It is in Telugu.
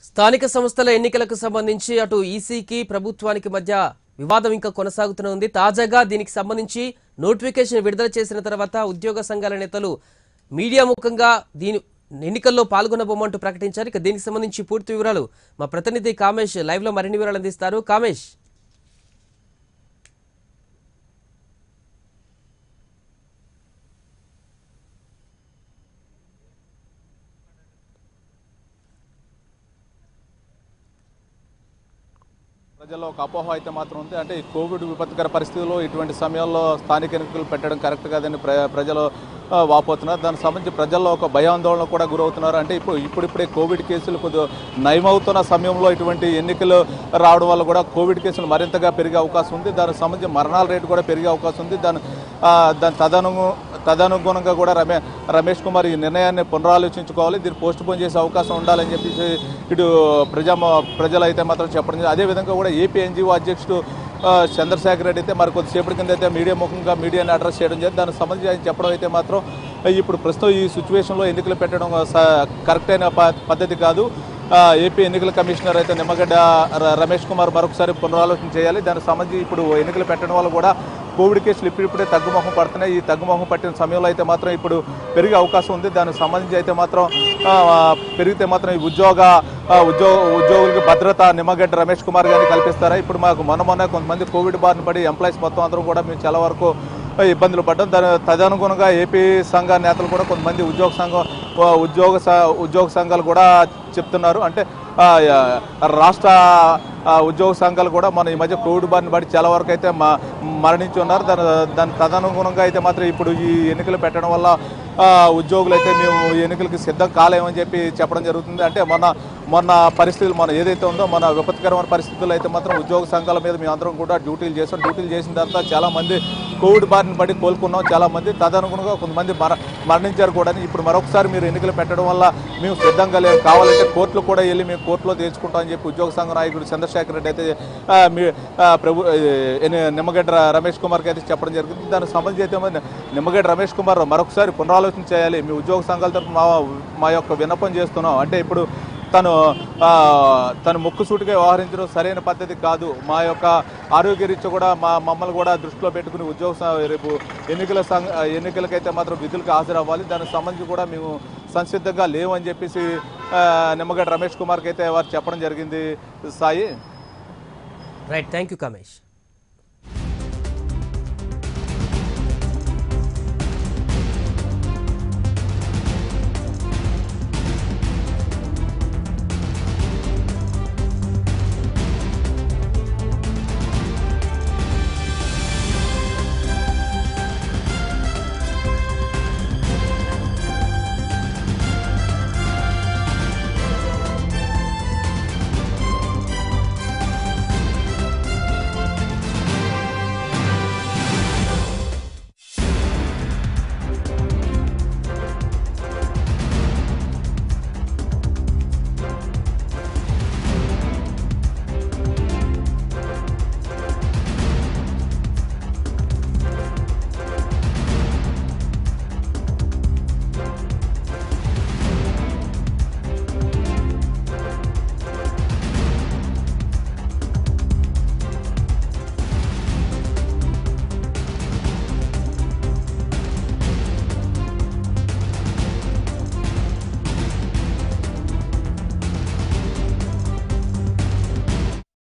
స్థానిక సంస్థల ఎన్నికలకు సంబంధించి అటు ఈసీకి ప్రభుత్వానికి మధ్య వివాదం ఇంకా కొనసాగుతూనే ఉంది తాజాగా దీనికి సంబంధించి నోటిఫికేషన్ విడుదల చేసిన తర్వాత ఉద్యోగ సంఘాల నేతలు మీడియా ముఖంగా దీని ఎన్నికల్లో పాల్గొనబోమంటూ ప్రకటించారు ఇక దీనికి సంబంధించి పూర్తి వివరాలు మా ప్రతినిధి కామేష్ లైవ్ లో మరిన్ని వివరాలు అందిస్తారు కామేష్ ప్రజల్లో ఒక అపోహ అయితే మాత్రం ఉంది అంటే ఈ కోవిడ్ విపత్కర పరిస్థితుల్లో ఇటువంటి సమయాల్లో స్థానిక ఎన్నికలు పెట్టడం కరెక్ట్ కాదని ప్ర ప్రజలు ఆ, వాపోతున్నారు దానికి సంబంధించి ప్రజల్లో ఒక భయాందోళన కూడా గురవుతున్నారు అంటే ఇప్పుడు ఇప్పుడిప్పుడే కోవిడ్ కేసులు కొద్దిగా నయమవుతున్న సమయంలో ఇటువంటి ఎన్నికలు రావడం వల్ల కూడా కోవిడ్ కేసులు మరింతగా పెరిగే అవకాశం ఉంది దానికి సంబంధించి మరణాల రేటు కూడా పెరిగే అవకాశం ఉంది దాని ఆ, దాని తదను తదనుగుణంగా కూడా రమే రమేష్ కుమార్ ఈ నిర్ణయాన్ని పునరాలోచించుకోవాలి దీన్ని పోస్ట్ పోన్ చేసే అవకాశం ఉండాలని చెప్పేసి ఇటు ప్రజా ప్రజలు అయితే మాత్రం చెప్పడం జరిగింది. అదేవిధంగా కూడా ఏపీ ఎన్జిఓ అధ్యక్షుడు ఆ, చంద్రశేఖర్ రెడ్డి అయితే మరి కొద్దిసేపటి కింద అయితే మీడియా ముఖంగా మీడియాని అడ్రస్ చేయడం జరిగింది దానికి సంబంధించి ఆయన చెప్పడం అయితే మాత్రం ఇప్పుడు ప్రస్తుతం ఈ సిచ్యువేషన్లో ఎన్నికలు పెట్టడం స- కరెక్ట్ అయిన ప- పద్ధతి కాదు ఆ, ఏపీ ఎన్నికల కమిషనర్ అయితే నిమ్మగడ్డ ర- రమేష్ కుమార్ మరొకసారి పునరాలోచన చేయాలి దానికి సంబంధించి ఇప్పుడు ఎన్నికలు పెట్టడం వల్ల కూడా కోవిడ్ కేసులు ఇప్పుడిప్పుడే తగ్గుముఖం పడుతున్నాయి ఈ తగ్గుముఖం పట్టిన సమయంలో అయితే మాత్రం ఇప్పుడు పెరిగే అవకాశం ఉంది దానికి సంబంధించి అయితే మాత్రం ఆ, పెరిగితే మాత్రం ఈ ఉద్యోగ ఆ, ఉద్యోగ ఉద్యోగులకు భద్రత నిమ్మగడ్డ రమేష్ కుమార్ గారిని కల్పిస్తారా ఇప్పుడు మాకు మొన్న మొన్న కొంతమంది కోవిడ్ బారిన పడి ఎంప్లాయీస్ మొత్తం అందరూ కూడా మేము చాలా వరకు ఇబ్బందులు పడ్డాం దాని తదనుగుణంగా ఏపీ సంఘ నేతలు కూడా కొంతమంది ఉద్యోగ సంఘం ఆ, ఉద్యోగ స- ఉద్యోగ సంఘాలు కూడా చెప్తున్నారు అంటే ఆ, యా, రాష్ట్ర ఆ, ఉద్యోగ సంఘాలు కూడా మన ఈ మధ్య కోవిడ్ బారిన పడి చాలా వరకు అయితే మ- మరణించి ఉన్నారు దాని దాని తదనుగుణంగా అయితే మాత్రం ఇప్పుడు ఈ ఎన్నికలు పెట్టడం వల్ల ఆ, ఉద్యోగులు అయితే మేము ఈ ఎన్నికలకి సిద్ధం కాలేమని చెప్పి చెప్పడం జరుగుతుంది అంటే మొన్న మొన్న పరిస్థితులు మన ఏదైతే ఉందో మన విపత్కరమైన పరిస్థితుల్లో అయితే మాత్రం ఉద్యోగ సంఘాల మీద మేము అందరం కూడా డ్యూటీలు చేసాం డ్యూటీలు చేసిన తర్వాత చాలా మంది కోవిడ్ బారిన పడి కోలుకున్నాం చాలా మంది తదనుగుణంగా కొంతమంది మర మరణించారు కూడా ఇప్పుడు మరొకసారి మీరు ఎన్నికలు పెట్టడం వల్ల మేము సిద్ధంగా లేదు కావాలంటే కోర్టులు కూడా వెళ్ళి మేము కోర్టులో తెచ్చుకుంటాం అని చెప్పి ఉద్యోగ సంఘ నాయకుడు చంద్రశేఖర్ రెడ్డి అయితే ఆ, మీ ఆ, ప్రభు ఏ, ఎన్ని- నిమ్మగడ్డ ర- రమేష్ కుమార్కి అయితే చెప్పడం జరిగింది దానికి సంబంధించి అయితే మరి నిమ్మగడ్డ రమేష్ కుమార్ మరొకసారి పునరాలోచన చేయాలి మీ ఉద్యోగ సంఘాల తరఫున మా మా యొక్క విన్నపం చేస్తున్నాం అంటే ఇప్పుడు తను ఆ, తను ముక్కుసూటిగా వ్యవహరించడం సరైన పద్ధతి కాదు మా యొక్క ఆరోగ్య రీత్యా కూడా మా మమ్మల్ని కూడా దృష్టిలో పెట్టుకుని ఉద్యోగ స- రేపు ఎన్నికల సంఘ ఎన్నికలకైతే మాత్రం విధులకు హాజరవ్వాలి దానికి సంబంధించి కూడా మేము సంసిద్ధంగా లేవని చెప్పేసి ఆ, నిమ్మగడ్డ రమేష్ కుమార్కి అయితే వారు చెప్పడం జరిగింది Sai right thank you Kamesh